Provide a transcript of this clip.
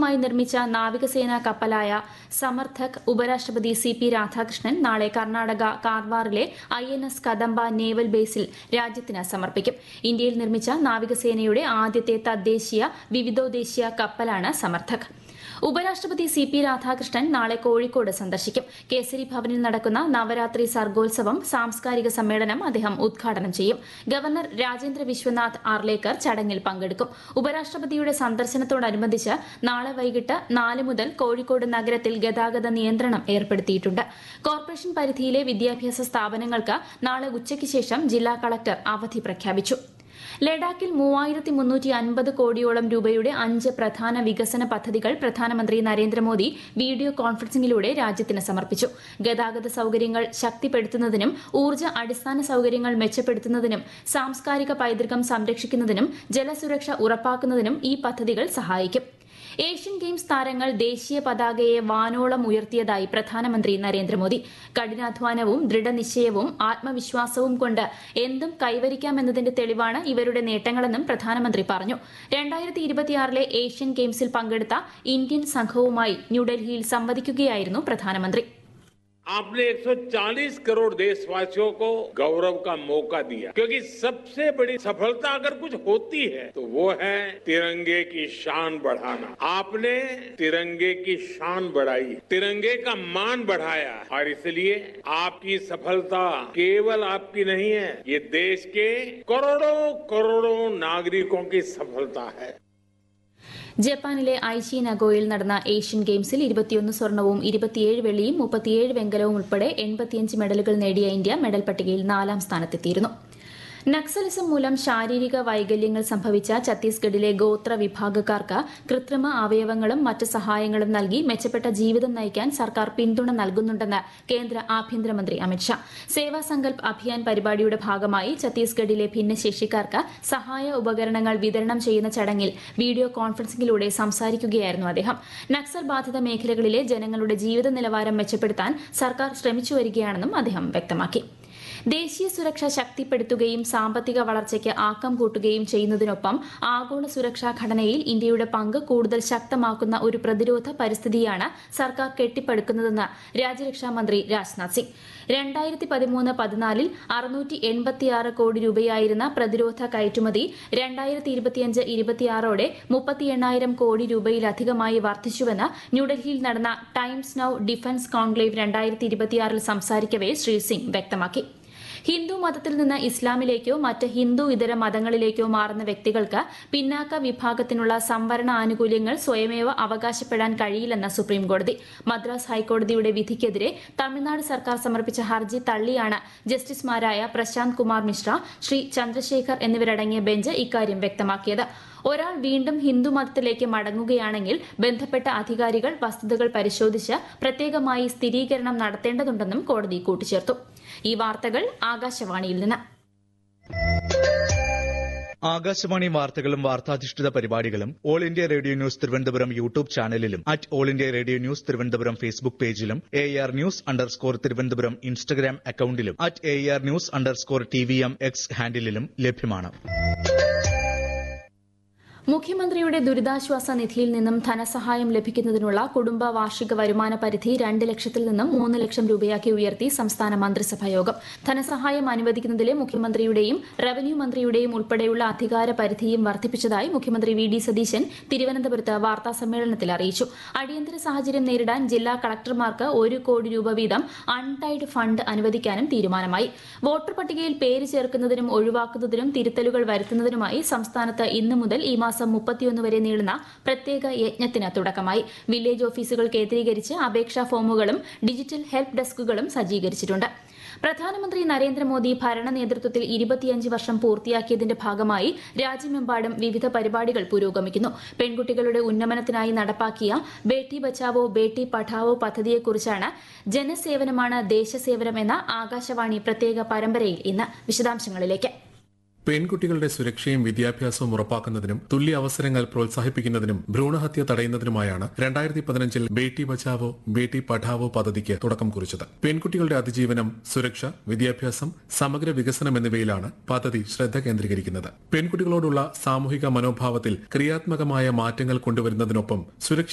സ്വന്തമായി നിർമ്മിച്ച നാവികസേനാ കപ്പലായ സമർത്ഥക് ഉപരാഷ്ട്രപതി സി പി രാധാകൃഷ്ണൻ നാളെ കർണാടക കാർവാറിലെ I N S Kadamba naval ബേസിൽ രാജ്യത്തിന് സമർപ്പിക്കും ഇന്ത്യയിൽ നിർമ്മിച്ച നാവികസേനയുടെ ആദ്യത്തെ തദ്ദേശീയ വിവിധോദ്ദേശീയ കപ്പലാണ് സമർത്ഥക് ഉപരാഷ്ട്രപതി സി പി രാധാകൃഷ്ണൻ നാളെ കോഴിക്കോട് സന്ദർശിക്കും കേസരി ഭവനിൽ നടക്കുന്ന നവരാത്രി സർഗോത്സവം സാംസ്കാരിക സമ്മേളനം അദ്ദേഹം ഉദ്ഘാടനം ചെയ്യും ഗവർണർ രാജേന്ദ്ര വിശ്വനാഥ് ആർലേക്കർ ചടങ്ങിൽ പങ്കെടുക്കും ഉപരാഷ്ട്രപതിയുടെ സന്ദർശനത്തോടനുബന്ധിച്ച് നാളെ വൈകിട്ട് നാല് മുതൽ കോഴിക്കോട് നഗരത്തിൽ ഗതാഗത നിയന്ത്രണം ഏർപ്പെടുത്തിയിട്ടുണ്ട് കോർപ്പറേഷൻ പരിധിയിലെ വിദ്യാഭ്യാസ സ്ഥാപനങ്ങൾക്ക് നാളെ ഉച്ചയ്ക്ക് ശേഷം ജില്ലാ കളക്ടർ അവധി പ്രഖ്യാപിച്ചു ലഡാക്കിൽ മൂവായിരത്തി മുന്നൂറ്റി അൻപത് കോടിയോളം രൂപയുടെ അഞ്ച് പ്രധാന വികസന പദ്ധതികൾ പ്രധാനമന്ത്രി നരേന്ദ്രമോദി വീഡിയോ കോൺഫറൻസിംഗിലൂടെ രാജ്യത്തിന് സമർപ്പിച്ചു ഗതാഗത സൌകര്യങ്ങൾ ശക്തിപ്പെടുത്തുന്നതിനും ഊർജ്ജ അടിസ്ഥാന സൌകര്യങ്ങൾ മെച്ചപ്പെടുത്തുന്നതിനും സാംസ്കാരിക പൈതൃകം സംരക്ഷിക്കുന്നതിനും ജലസുരക്ഷ ഉറപ്പാക്കുന്നതിനും ഈ പദ്ധതികൾ സഹായിക്കും ഏഷ്യൻ ഗെയിംസ് താരങ്ങൾ ദേശീയ പതാകയെ വാനോളം ഉയർത്തിയതായി പ്രധാനമന്ത്രി നരേന്ദ്രമോദി കഠിനാധ്വാനവും ദൃഢനിശ്ചയവും ആത്മവിശ്വാസവും കൊണ്ട് എന്തും കൈവരിക്കാമെന്നതിന്റെ തെളിവാണ് ഇവരുടെ നേട്ടങ്ങളെന്നും പ്രധാനമന്ത്രി പറഞ്ഞു രണ്ടായിരത്തി ഇരുപത്തിയാറിലെ ഏഷ്യൻ ഗെയിംസിൽ പങ്കെടുത്ത ഇന്ത്യൻ സംഘവുമായി ന്യൂഡൽഹിയിൽ സംവദിക്കുകയായിരുന്നു പ്രധാനമന്ത്രി आपने 140 करोड़ देशवासियों को गौरव का मौका दिया क्योंकि सबसे बड़ी सफलता अगर कुछ होती है तो वो है तिरंगे की शान बढ़ाना आपने तिरंगे की शान बढ़ाई तिरंगे का मान बढ़ाया और इसलिए आपकी सफलता केवल आपकी नहीं है ये देश के करोड़ों करोड़ों नागरिकों की सफलता है ജപ്പാനിലെ ഐച്ചി നഗോയിൽ നടന്ന ഏഷ്യൻ ഗെയിംസിൽ ഇരുപത്തിയൊന്ന് സ്വർണവും ഇരുപത്തിയേഴ് വെള്ളിയും മുപ്പത്തിയേഴ് വെങ്കലവും ഉൾപ്പെടെ എൺപത്തിയഞ്ച് മെഡലുകൾ നേടിയ ഇന്ത്യ മെഡൽ പട്ടികയിൽ നാലാം സ്ഥാനത്തെത്തിയിരുന്നു നക്സലിസം മൂലം ശാരീരിക വൈകല്യങ്ങൾ സംഭവിച്ച ഛത്തീസ്ഗഡിലെ ഗോത്ര വിഭാഗക്കാർക്ക് കൃത്രിമ അവയവങ്ങളും മറ്റ് സഹായങ്ങളും നൽകി മെച്ചപ്പെട്ട ജീവിതം നയിക്കാൻ സർക്കാർ പിന്തുണ നൽകുന്നുണ്ടെന്ന് കേന്ദ്ര ആഭ്യന്തരമന്ത്രി അമിത്ഷാ സേവാ സങ്കൽപ് അഭിയാൻ പരിപാടിയുടെ ഭാഗമായി ഛത്തീസ്ഗഡിലെ ഭിന്നശേഷിക്കാർക്ക് സഹായ ഉപകരണങ്ങൾ വിതരണം ചെയ്യുന്ന ചടങ്ങിൽ വീഡിയോ കോൺഫറൻസിംഗിലൂടെ സംസാരിക്കുകയായിരുന്നു അദ്ദേഹം നക്സൽ ബാധിത മേഖലകളിലെ ജനങ്ങളുടെ ജീവിത നിലവാരം മെച്ചപ്പെടുത്താൻ സർക്കാർ ശ്രമിച്ചു വരികയാണെന്നും അദ്ദേഹം വ്യക്തമാക്കി ദേശീയ സുരക്ഷ ശക്തിപ്പെടുത്തുകയും സാമ്പത്തിക വളർച്ചയ്ക്ക് ആക്കം കൂട്ടുകയും ചെയ്യുന്നതിനൊപ്പം ആഗോള സുരക്ഷാ ഘടനയിൽ ഇന്ത്യയുടെ പങ്ക് കൂടുതൽ ശക്തമാക്കുന്ന ഒരു പ്രതിരോധ പരിസ്ഥിതിയാണ് സർക്കാർ കെട്ടിപ്പടുക്കുന്നതെന്ന് രാജ്യരക്ഷാ മന്ത്രി രാജ്നാഥ് സിംഗ് രണ്ടായിരത്തി പതിമൂന്ന് പതിനാലിൽ അറുന്നൂറ്റി എൺപത്തിയാറ് കോടി രൂപയായിരുന്ന പ്രതിരോധ കയറ്റുമതി രണ്ടായിരത്തി ഇരുപത്തിയഞ്ച് ഇരുപത്തിയാറോടെ മുപ്പത്തി എണ്ണായിരം കോടി രൂപയിലധികമായി വർദ്ധിച്ചുവെന്ന് ന്യൂഡൽഹിയിൽ നടന്ന ടൈംസ് നൌ ഡിഫൻസ് കോൺക്ലേവ് രണ്ടായിരത്തി ഇരുപത്തിയാറിൽ സംസാരിക്കവെ ശ്രീ സിംഗ് വ്യക്തമാക്കി ഹിന്ദു മതത്തിൽ നിന്ന് ഇസ്ലാമിലേക്കോ മറ്റ് ഹിന്ദു ഇതര മതങ്ങളിലേക്കോ മാറുന്ന വ്യക്തികൾക്ക് പിന്നാക്ക വിഭാഗത്തിനുള്ള സംവരണ ആനുകൂല്യങ്ങൾ സ്വയമേവ അവകാശപ്പെടാൻ കഴിയില്ലെന്ന് സുപ്രീംകോടതി മദ്രാസ് ഹൈക്കോടതിയുടെ വിധിക്കെതിരെ തമിഴ്നാട് സർക്കാർ സമർപ്പിച്ച ഹർജി തള്ളിയാണ് ജസ്റ്റിസുമാരായ പ്രശാന്ത് കുമാർ മിശ്ര ശ്രീ ചന്ദ്രശേഖർ എന്നിവരടങ്ങിയ ബെഞ്ച് ഇക്കാര്യം വ്യക്തമാക്കിയത് ഒരാൾ വീണ്ടും ഹിന്ദു മതത്തിലേക്ക് മടങ്ങുകയാണെങ്കിൽ ബന്ധപ്പെട്ട അധികാരികൾ വസ്തുതകൾ പരിശോധിച്ച് പ്രത്യേകമായി സ്ഥിരീകരണം നടത്തേണ്ടതുണ്ടെന്നും കോടതി കൂട്ടിച്ചേർത്തു ഈ വാർത്തകൾ ആകാശവാണിയിൽ നിന്ന് ആകാശവാണി വാർത്തകളും വാർത്താധിഷ്ഠിത പരിപാടികളും All India Radio news Thiruvananthapuram YouTube ചാനലിലും at All India Radio news Thiruvananthapuram Facebook പേജിലും A R news underscore Thiruvananthapuram Instagram അക്കൌണ്ടിലും at A R news underscore T V M X ഹാൻഡിലും ലഭ്യമാണ് മുഖ്യമന്ത്രിയുടെ ദുരിതാശ്വാസ നിധിയിൽ നിന്നും ധനസഹായം ലഭിക്കുന്നതിനുള്ള കുടുംബ വാർഷിക വരുമാന പരിധി രണ്ട് ലക്ഷത്തിൽ നിന്നും മൂന്ന് ലക്ഷം രൂപയാക്കി ഉയർത്തി സംസ്ഥാന മന്ത്രിസഭാ യോഗം ധനസഹായം അനുവദിക്കുന്നതിലെ മുഖ്യമന്ത്രിയുടെയും റവന്യൂ മന്ത്രിയുടെയും ഉൾപ്പെടെയുള്ള അധികാര പരിധിയും വർദ്ധിപ്പിച്ചതായി മുഖ്യമന്ത്രി വി ഡി സതീശൻ തിരുവനന്തപുരത്ത് വാർത്താ സമ്മേളനത്തിൽ അറിയിച്ചു അടിയന്തര സാഹചര്യം നേരിടാൻ ജില്ലാ കളക്ടർമാർക്ക് ഒരു കോടി രൂപ വീതം അൺടൈഡ് ഫണ്ട് അനുവദിക്കാനും തീരുമാനമായി വോട്ടർ പട്ടികയിൽ പേര് ചേർക്കുന്നതിനും ഒഴിവാക്കുന്നതിനും തിരുത്തലുകൾ വരുത്തുന്നതിനുമായി സംസ്ഥാനത്ത് ഇന്നു മുതൽ ഈ മാസം മുപ്പത്തിയൊന്ന് വരെ നീളുന്ന പ്രത്യേക യജ്ഞത്തിന് തുടക്കമായി വില്ലേജ് ഓഫീസുകൾ കേന്ദ്രീകരിച്ച് അപേക്ഷാ ഫോമുകളും ഡിജിറ്റൽ ഹെൽപ്പ് ഡെസ്കുകളും സജ്ജീകരിച്ചിട്ടുണ്ട് പ്രധാനമന്ത്രി നരേന്ദ്രമോദി ഭരണ നേതൃത്വത്തിൽ ഇരുപത്തിയഞ്ച് വർഷം പൂർത്തിയാക്കിയതിന്റെ ഭാഗമായി രാജ്യമെമ്പാടും വിവിധ പരിപാടികൾ പുരോഗമിക്കുന്നു പെൺകുട്ടികളുടെ ഉന്നമനത്തിനായി നടപ്പാക്കിയ ബേട്ടി ബച്ചാവോ ബേട്ടി പഠാവോ പദ്ധതിയെക്കുറിച്ചാണ് ജനസേവനമാണ് ദേശസേവനം എന്ന ആകാശവാണി പ്രത്യേക പരമ്പരയിൽ ഇന്ന് വിശദാംശങ്ങളിലേക്ക് പെൺകുട്ടികളുടെ സുരക്ഷയും വിദ്യാഭ്യാസവും ഉറപ്പാക്കുന്നതിനും തുല്യ അവസരങ്ങൾ പ്രോത്സാഹിപ്പിക്കുന്നതിനും ഭ്രൂണഹത്യ തടയുന്നതിനുമായാണ് രണ്ടായിരത്തി പതിനഞ്ചിൽ ബേട്ടി ബച്ചാവോ ബേട്ടി പഠാവോ പദ്ധതിക്ക് തുടക്കം കുറിച്ചത് പെൺകുട്ടികളുടെ അതിജീവനം സുരക്ഷ വിദ്യാഭ്യാസം സമഗ്ര വികസനം എന്നിവയിലാണ് പദ്ധതി ശ്രദ്ധ കേന്ദ്രീകരിക്കുന്നത് പെൺകുട്ടികളോടുള്ള സാമൂഹിക മനോഭാവത്തിൽ ക്രിയാത്മകമായ മാറ്റങ്ങൾ കൊണ്ടുവരുന്നതിനൊപ്പം സുരക്ഷ